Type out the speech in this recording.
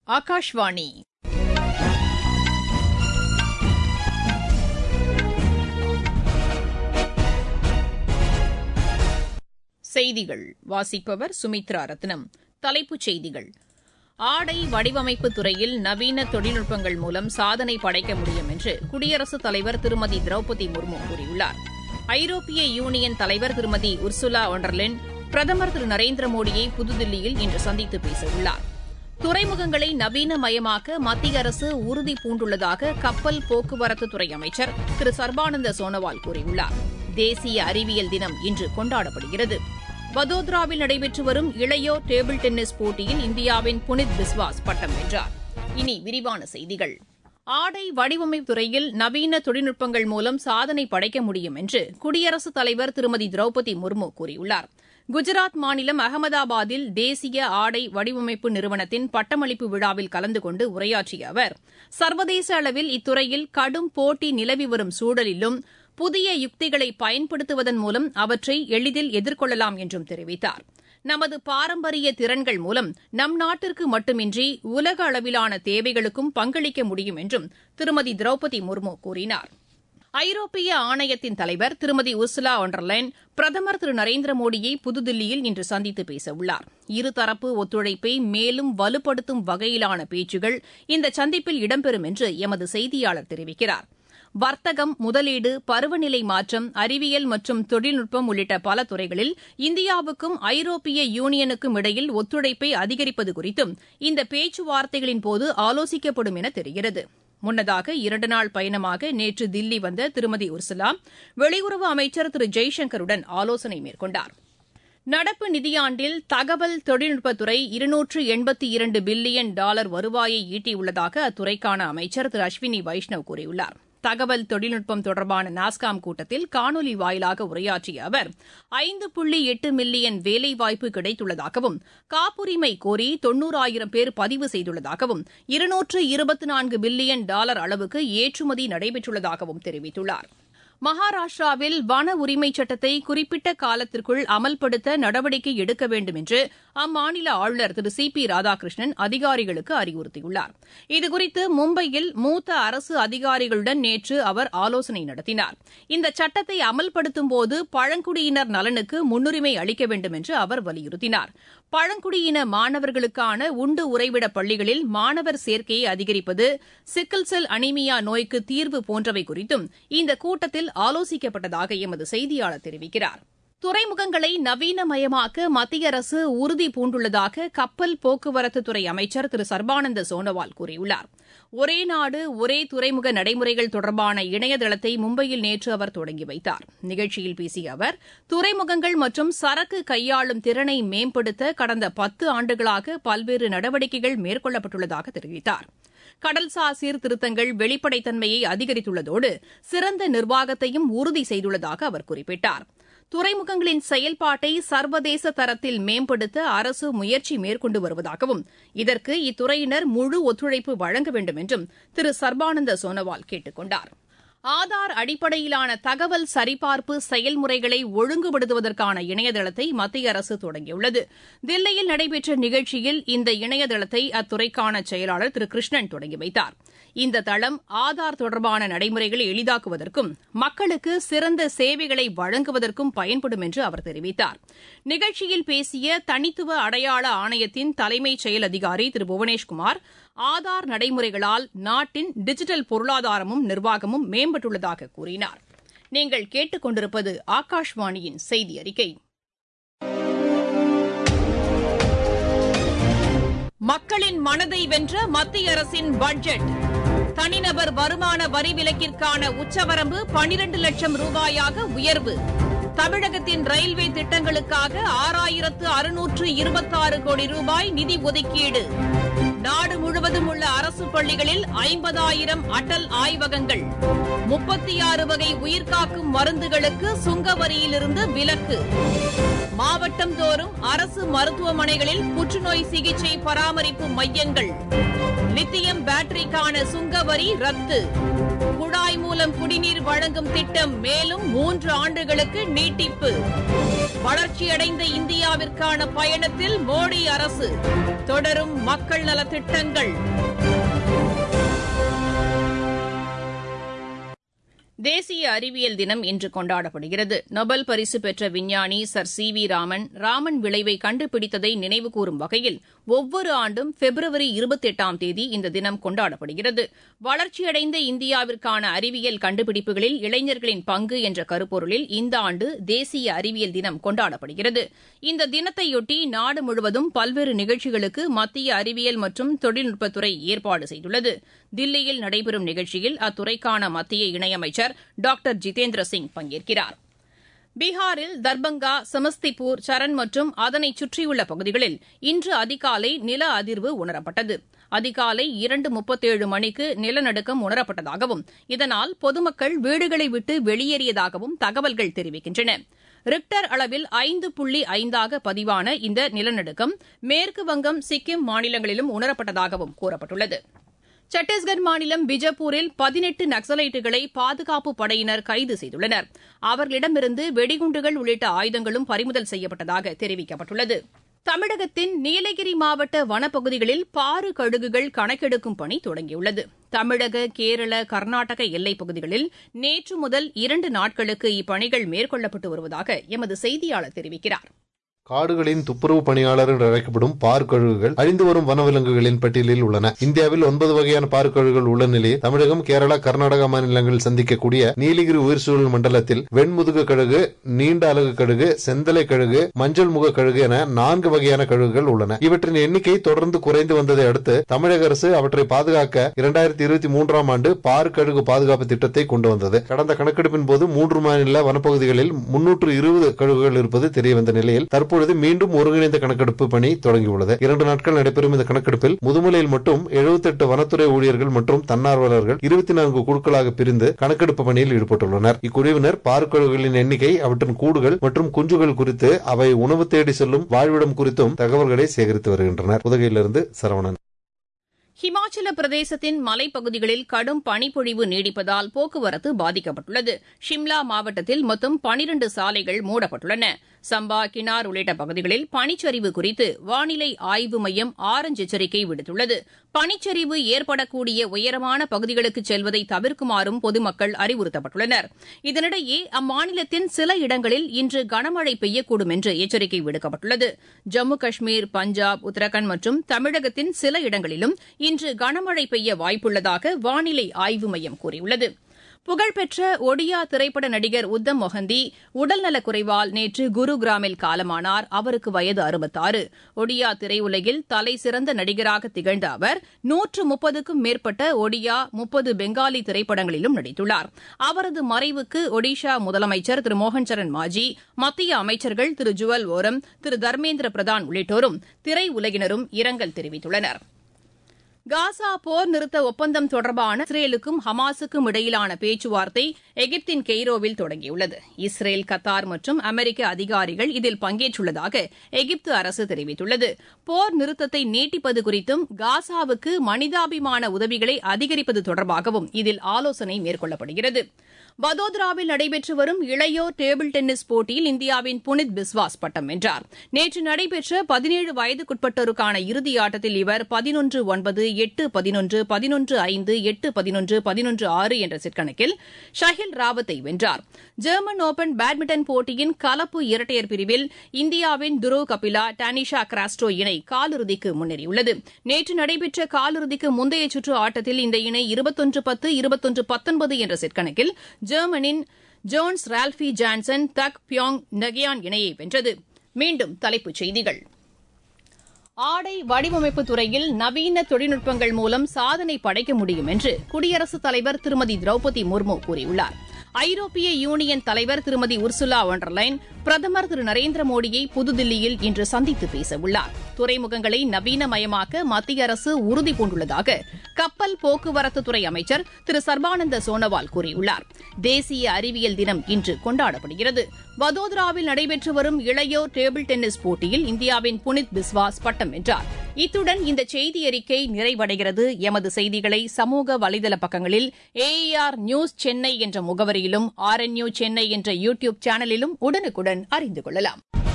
ஆகாஷ்வாணி செய்திகள் வாசிப்பவர் சுமித்ரா ரத்னம் தலைப்புச் செய்திகள் ஆடை வடிவமைப்பு துறையில் நவீன தொழில்நுட்பங்கள் மூலம் சாதனை படைக்க முடியும் என்று குடியரசுத் தலைவர் திருமதி திரௌபதி முர்மு கூறியுள்ளார் ஐரோப்பிய யூனியன் தலைவர் திருமதி உர்சுலா ஒண்டர்லென் பிரதமர் திரு நரேந்திர மோடியை புதுதில்லியில் இன்று சந்தித்து பேசவுள்ளார் துறைமுகங்களை நவீனமயமாக்க மத்திய அரசு உறுதி பூண்டுள்ளதாக கப்பல் போக்குவரத்துத்துறை அமைச்சர் திரு சர்பானந்த சோனோவால் கூறியுள்ளார் தேசிய அறிவியல் தினம் இன்று கொண்டாடப்படுகிறது வதோதராவில் நடைபெற்று வரும் இளையோர் டேபிள் டென்னிஸ் போட்டியில் இந்தியாவின் புனித் பிஸ்வாஸ் பட்டம் வென்றார் இனி விரிவான செய்திகள் ஆடை வடிவமைப்பு துறையில் நவீன தொழில்நுட்பங்கள் மூலம் சாதனை படைக்க முடியும் என்று குடியரசுத் தலைவர் திருமதி திரௌபதி முர்மு கூறியுள்ளார் குஜராத் மாநிலம் அகமதாபாத்தில் தேசிய ஆடை வடிவமைப்பு நிறுவனத்தின் பட்டமளிப்பு விழாவில் கலந்து கொண்டு உரையாற்றிய அவர் சர்வதேச அளவில் இத்துறையில் கடும் போட்டி நிலவி வரும் சூழலிலும் புதிய யுக்திகளை பயன்படுத்துவதன் மூலம் அவற்றை எளிதில் எதிர்கொள்ளலாம் என்றும் தெரிவித்தார் நமது பாரம்பரிய திறன்கள் மூலம் நம் நாட்டிற்கு மட்டுமின்றி உலக அளவிலான தேவைகளுக்கும் பங்களிக்க முடியும் என்றும் திருமதி திரௌபதி முர்மு கூறினார் ஐரோப்பிய ஆணையத்தின் தலைவர் திருமதி உர்சுலா ஒண்டர்லைன் பிரதமர் திரு நரேந்திர மோடியை புதுதில்லியில் இன்று சந்தித்து பேசவுள்ளார் இருதரப்பு ஒத்துழைப்பை மேலும் வலுப்படுத்தும் வகையிலான பேச்சுகள் இந்த சந்திப்பில் இடம்பெறும் என்று எமது செய்தியாளர் தெரிவிக்கிறார் வர்த்தகம் முதலீடு பருவநிலை மாற்றம் அறிவியல் மற்றும் தொழில்நுட்பம் உள்ளிட்ட பல துறைகளில் இந்தியாவுக்கும் ஐரோப்பிய யூனியனுக்கும் இடையில் ஒத்துழைப்பை அதிகரிப்பது குறித்தும் இந்த பேச்சுவார்த்தைகளின் போது ஆலோசிக்கப்படும் என தெரிகிறது முன்னதாக இரண்டு நாள் பயணமாக நேற்று தில்லி வந்த திருமதி உர்சுலா வெளியுறவு அமைச்சர் திரு ஜெய்சங்கருடன் ஆலோசனை மேற்கொண்டார் நடப்பு நிதியாண்டில் தகவல் தொழில்நுட்பத்துறை இருநூற்று எண்பத்தி இரண்டு பில்லியன் டாலர் வருவாயை ஈட்டியுள்ளதாக அத்துறைக்கான அமைச்சர் திரு அஸ்வினி வைஷ்ணவ் கூறியுள்ளார் தகவல் தொழில்நுட்பம் தொடர்பான நாஸ்காம் கூட்டத்தில் காணொலி வாயிலாக உரையாற்றிய அவர் ஐந்து புள்ளி எட்டு மில்லியன் வேலைவாய்ப்பு கிடைத்துள்ளதாகவும் காப்புரிமை கோரி தொன்னூறாயிரம் பேர் பதிவு செய்துள்ளதாகவும் இருநூற்று இருபத்தி நான்கு பில்லியன் டாலர் அளவுக்கு ஏற்றுமதி நடைபெற்றுள்ளதாகவும் தெரிவித்துள்ளார் மகாராஷ்டிராவில் வன உரிமைச் சட்டத்தை குறிப்பிட்ட காலத்திற்குள் அமல்படுத்த நடவடிக்கை எடுக்க வேண்டும் என்று அம்மாநில ஆளுநர் திரு சி பி ராதாகிருஷ்ணன் அதிகாரிகளுக்கு அறிவுறுத்தியுள்ளார் இதுகுறித்து மும்பையில் மூத்த அரசு அதிகாரிகளுடன் நேற்று அவர் ஆலோசனை நடத்தினார் இந்த சட்டத்தை அமல்படுத்தும் போது பழங்குடியினர் நலனுக்கு முன்னுரிமை அளிக்க வேண்டும் என்று அவர் வலியுறுத்தினார் பழங்குடியின மாணவர்களுக்கான உண்டு உறைவிட பள்ளிகளில் மாணவர் சேர்க்கையை அதிகரிப்பது சிக்கிள் செல் அனிமியா நோய்க்கு தீர்வு போன்றவை குறித்தும் இந்த கூட்டத்தில் ஆலோசிக்கப்பட்டதாக எமது செய்தியாளர் தெரிவிக்கிறார் துறைமுகங்களை நவீனமயமாக்க மத்திய அரசு உறுதி பூண்டுள்ளதாக கப்பல் போக்குவரத்துத்துறை அமைச்சர் திரு சர்பானந்த சோனோவால் கூறியுள்ளார் ஒரே நாடு ஒரே துறைமுக நடைமுறைகள் தொடர்பான இணையதளத்தை மும்பையில் நேற்று அவர் தொடங்கி வைத்தார் நிகழ்ச்சியில் பேசிய அவர் துறைமுகங்கள் மற்றும் சரக்கு கையாளும் திறனை மேம்படுத்த கடந்த பத்து ஆண்டுகளாக பல்வேறு நடவடிக்கைகள் மேற்கொள்ளப்பட்டுள்ளதாக தெரிவித்தார் கடல்சார் சீர்திருத்தங்கள் வெளிப்படைத்தன்மையை அதிகரித்துள்ளதோடு சிறந்த நிர்வாகத்தையும் உறுதி செய்துள்ளதாக அவர் குறிப்பிட்டார் துறைமுகங்களின் செயல்பாட்டை சர்வதேச தரத்தில் மேம்படுத்த அரசு முயற்சி மேற்கொண்டு வருவதாகவும் இதற்கு இத்துறையினர் முழு ஒத்துழைப்பு வழங்க வேண்டும் என்றும் திரு சர்பானந்த சோனோவால் கேட்டுக் கொண்டார் ஆதார் அடிப்படையிலான தகவல் சரிபார்ப்பு செயல்முறைகளை ஒழுங்குபடுத்துவதற்கான இணையதளத்தை மத்திய அரசு தொடங்கியுள்ளது தில்லியில் நடைபெற்ற நிகழ்ச்சியில் இந்த இணையதளத்தை அத்துறைக்கான செயலாளர் திரு கிருஷ்ணன் தொடங்கி வைத்தார் இந்த தளம் ஆதார் தொடர்பான நடைமுறைகளை எளிதாக்குவதற்கும் மக்களுக்கு சிறந்த சேவைகளை வழங்குவதற்கும் பயன்படும் என்று அவர் தெரிவித்தார் நிகழ்ச்சியில் பேசிய தனித்துவ அடையாள ஆணையத்தின் தலைமைச் செயல் அதிகாரி திரு புவனேஷ்குமார் ஆதார் நடைமுறைகளால் நாட்டின் டிஜிட்டல் பொருளாதாரமும் நிர்வாகமும் மேம்பட்டுள்ளதாக கூறினார் நீங்கள் கேட்டுக் கொண்டிருப்பது ஆகாஷ்வாணியின் செய்தி அறிக்கை மக்களின் மனதை வென்ற மத்திய அரசின் பட்ஜெட் தனிநபர் வருமான வரி விலக்கிற்கான உச்சவரம்பு பனிரண்டு லட்சம் ரூபாயாக உயர்வு தமிழகத்தின் ரயில்வே திட்டங்களுக்காக ஆறாயிரத்து அறுநூற்று இருபத்தாறு கோடி ரூபாய் நிதி ஒதுக்கீடு நாடு முழுவதும் உள்ள அரசு பள்ளிகளில் ஐம்பதாயிரம் அடல் ஆய்வகங்கள் முப்பத்தி ஆறு வகை உயிர்காக்கும் மருந்துகளுக்கு சுங்க வரியிலிருந்து விலக்கு மாவட்டம் தோறும் அரசு மருத்துவமனைகளில் புற்றுநோய் சிகிச்சை பராமரிப்பு மையங்கள் லித்தியம் பேட்டரிக்கான சுங்க வரி ரத்து குழாய் மூலம் குடிநீர் வழங்கும் திட்டம் மேலும் மூன்று ஆண்டுகளுக்கு நீட்டிப்பு வளர்ச்சியடைந்த இந்தியாவிற்கான பயணத்தில் மோடி அரசு தொடரும் மக்கள் நலத் திட்டங்கள் தேசிய அறிவியல் தினம் இன்று கொண்டாடப்படுகிறது நொபல் பரிசு பெற்ற விஞ்ஞானி sir C V Raman Raman விளைவை கண்டுபிடித்ததை நினைவுகூரும் வகையில் ஒவ்வொரு ஆண்டும் பிப்ரவரி இருபத்தி எட்டாம் தேதி இந்த தினம் கொண்டாடப்படுகிறது வளர்ச்சியடைந்த இந்தியாவிற்கான அறிவியல் கண்டுபிடிப்புகளில் இளைஞர்களின் பங்கு என்ற கருப்பொருளில் இந்த ஆண்டு தேசிய அறிவியல் தினம் கொண்டாடப்படுகிறது இந்த தினத்தையொட்டி நாடு முழுவதும் பல்வேறு நிகழ்ச்சிகளுக்கு மத்திய அறிவியல் மற்றும் தொழில்நுட்பத்துறை ஏற்பாடு செய்துள்ளது தில்லியில் நடைபெறும் நிகழ்ச்சியில் அத்துறைக்கான மத்திய இணையமைச்சர் டாக்டர் ஜிதேந்திர சிங் பங்கேற்கிறார் பீகாரில் தர்பங்கா சமஸ்திபூர் சரண் மற்றும் அதனைச் சுற்றியுள்ள பகுதிகளில் இன்று அதிகாலை நில அதிர்வு உணரப்பட்டது அதிகாலை இரண்டு முப்பத்தேழு மணிக்கு நிலநடுக்கம் உணரப்பட்டதாகவும் இதனால் பொதுமக்கள் வீடுகளை விட்டு வெளியேறியதாகவும் தகவல்கள் தெரிவிக்கின்றன ரிக்டர் அளவில் ஐந்து புள்ளி ஐந்தாக பதிவான இந்த நிலநடுக்கம் மேற்கு வங்கம் சிக்கிம் மாநிலங்களிலும் உணரப்பட்டதாகவும் கூறப்பட்டுள்ளது சத்தீஸ்கர் மாநிலம் பிஜப்பூரில் பதினெட்டு நக்சலைட்டுகளை பாதுகாப்பு படையினர் கைது செய்துள்ளனர் அவர்களிடமிருந்து வெடிகுண்டுகள் உள்ளிட்ட ஆயுதங்களும் பறிமுதல் செய்யப்பட்டதாக தெரிவிக்கப்பட்டுள்ளது தமிழகத்தின் நீலகிரி மாவட்ட வனப்பகுதிகளில் பாரு கழுகுகள் கணக்கெடுக்கும் பணி தொடங்கியுள்ளது தமிழக கேரள கர்நாடக எல்லைப் பகுதிகளில் நேற்று முதல் இரண்டு நாட்களுக்கு இப்பணிகள் மேற்கொள்ளப்பட்டு வருவதாக எமது செய்தியாளர் தெரிவிக்கிறார் காடுகளின் துப்புரவு பணியாளர் என்று அழைக்கப்படும் பார்க்கழுகுகள் அழிந்து வரும் வனவிலங்குகளின் பட்டியலில் உள்ளன இந்தியாவில் ஒன்பது வகையான பார்க்கழுகுகள் உள்ள நிலையில் தமிழகம் கேரளா கர்நாடகா மாநிலங்களில் சந்திக்கக்கூடிய நீலகிரி உயிர்சூழல் மண்டலத்தில் வெண்முதுகு கழுகு நீண்ட அலகு கழுகு செந்தலை கழுகு மஞ்சள் முக கழுகு என நான்கு வகையான கழுகுகள் உள்ளன இவற்றின் எண்ணிக்கை தொடர்ந்து குறைந்து வந்ததை அடுத்து தமிழக அரசு அவற்றை பாதுகாக்க இரண்டாயிரத்தி இருபத்தி மூன்றாம் ஆண்டு பார்க்கழுகு பாதுகாப்பு திட்டத்தை கொண்டு வந்தது கடந்த கணக்கெடுப்பின் போது மூன்று மாநில வனப்பகுதிகளில் முன்னூற்று இருபது கழுகுகள் இருப்பது தெரியவந்த நிலையில் தற்போது தற்பொழுது மீண்டும் ஒருங்கிணைந்த கணக்கெடுப்பு பணி தொடங்கியுள்ளது இரண்டு நாட்கள் நடைபெறும் இந்த கணக்கெடுப்பில் முதுமலையில் மட்டும் எழுபத்தி எட்டு வனத்துறை ஊழியர்கள் மற்றும் தன்னார்வலர்கள் இருபத்தி நான்கு குழுக்களாக பிரிந்து கணக்கெடுப்பு பணியில் ஈடுபட்டுள்ளனர் இக்குழுவினர் பார்க்கழுகுகளின் எண்ணிக்கை அவற்றின் கூடுகள் மற்றும் குஞ்சுகள் குறித்து அவை உணவு தேடி செல்லும் வாழ்விடம் குறித்தும் தகவல்களை சேகரித்து வருகின்றனர் உதகையிலிருந்து சரவணன் ஹிமாச்சல பிரதேசத்தின் மலைப்பகுதிகளில் கடும் பனிப்பொழிவு நீடிப்பதால் போக்குவரத்து பாதிக்கப்பட்டுள்ளது ஷிம்லா மாவட்டத்தில் மொத்தம் பனிரண்டு சாலைகள் மூடப்பட்டுள்ளன சம்பா கினார் உள்ளிட்ட பகுதிகளில் பனிச்சரிவு குறித்து வானிலை ஆய்வு மையம் ஆரஞ்ச் எச்சரிக்கை விடுத்துள்ளது பனிச்சரிவு ஏற்படக்கூடிய உயரமான பகுதிகளுக்கு செல்வதை தவிர்க்குமாறும் பொதுமக்கள் அறிவுறுத்தப்பட்டுள்ளனர் இதனிடையே அம்மாநிலத்தின் சில இடங்களில் இன்று கனமழை பெய்யக்கூடும் என்று எச்சரிக்கை விடுக்கப்பட்டுள்ளது ஜம்மு காஷ்மீர் பஞ்சாப் உத்தரகாண்ட் மற்றும் தமிழகத்தின் சில இடங்களிலும் இன்று கனமழை பெய்ய வாய்ப்புள்ளதாக வானிலை ஆய்வு மையம் கூறியுள்ளது புகழ்பெற்ற ஒடியா திரைப்பட நடிகர் உத்தம் மொஹந்தி உடல்நலக் குறைவால் நேற்று குருகிராமில் காலமானார் அவருக்கு வயது அறுபத்தாறு ஒடியா திரையுலகில் தலை சிறந்த நடிகராக திகழ்ந்த அவர் நூற்று முப்பதுக்கும் மேற்பட்ட ஒடியா முப்பது பெங்காலி திரைப்படங்களிலும் நடித்துள்ளார் அவரது மறைவுக்கு ஒடிஷா முதலமைச்சர் திரு மோகன் சரண் மாஜி மத்திய அமைச்சர்கள் திரு ஜுவல் ஓரம் திரு தர்மேந்திர பிரதான் உள்ளிட்டோரும் திரையுலகினரும் இரங்கல் தெரிவித்துள்ளனா் காசா போர் நிறுத்த ஒப்பந்தம் தொடர்பான இஸ்ரேலுக்கும் ஹமாஸுக்கும் இடையிலான பேச்சுவார்த்தை எகிப்தின் கெய்ரோவில் தொடங்கியுள்ளது இஸ்ரேல் கத்தார் மற்றும் அமெரிக்க அதிகாரிகள் இதில் பங்கேற்றுள்ளதாக எகிப்து அரசு தெரிவித்துள்ளது போர் நிறுத்தத்தை நீட்டிப்பது குறித்தும் காசாவுக்கு மனிதாபிமான உதவிகளை அதிகரிப்பது தொடர்பாகவும் இதில் ஆலோசனை மேற்கொள்ளப்படுகிறது வதோதராவில் நடைபெற்று வரும் இளையோர் டேபிள் டென்னிஸ் போட்டியில் இந்தியாவின் புனித் பிஸ்வாஸ் பட்டம் வென்றார் நேற்று நடைபெற்ற பதினேழு வயதுக்குட்பட்டோருக்கான இறுதி ஆட்டத்தில் இவர் பதினொன்று ஒன்பது எட்டு பதினொன்று பதினொன்று ஐந்து எட்டு பதினொன்று பதினொன்று ஆறு என்ற செட் கணக்கில் ஷஹில் ராவத்தை வென்றார் ஜெர்மன் ஓபன் பேட்மிண்டன் போட்டியின் கலப்பு இரட்டையர் பிரிவில் இந்தியாவின் துருவ் கபிலா டானிஷா கிராஸ்டோ இணை காலிறுதிக்கு முன்னேறியுள்ளது நேற்று நடைபெற்ற காலிறுதிக்கு முந்தைய சுற்று ஆட்டத்தில் இந்த இணை இருபத்தொன்று பத்து இருபத்தொன்று பத்தொன்பது என்ற செட் கணக்கில் ஜெர்மனின் ஜோன்ஸ் ரால்பி ஜான்சன் தக் பியோங் நகியான் இணையை வென்றது மீண்டும் தலைப்புச் செய்திகள் ஆடை வடிவமைப்பு துறையில் நவீன தொழில்நுட்பங்கள் மூலம் சாதனை படைக்க முடியும் என்று குடியரசுத் தலைவர் திருமதி திரௌபதி முர்மு கூறியுள்ளார் ஐரோப்பிய யூனியன் தலைவர் திருமதி உர்சுலா ஒண்டர்லைன் பிரதமர் திரு நரேந்திர மோடியை புதுதில்லியில் இன்று சந்தித்து பேச உள்ளார் துறைமுகங்களை நவீனமயமாக்க மத்திய அரசு உறுதி பூண்டுள்ளதாக கப்பல் போக்குவரத்துத்துறை அமைச்சர் திரு சர்பானந்த சோனோவால் கூறியுள்ளார் தேசிய அறிவியல் தினம் இன்று கொண்டாடப்படுகிறது வதோதராவில் நடைபெற்று வரும் இளையோர் டேபிள் டென்னிஸ் போட்டியில் இந்தியாவின் புனித் பிஸ்வாஸ் பட்டம் வென்றார் இத்துடன் இந்த செய்தி அறிக்கை நிறைவடைகிறது எமது செய்திகளை சமூக வலைதள பக்கங்களில் ஏஆர் நியூஸ் சென்னை என்ற முகவரியிலும் ஆர் என் சென்னை என்ற யூ டியூப் சேனலிலும் உடனுக்குடன் அறிந்து கொள்ளலாம்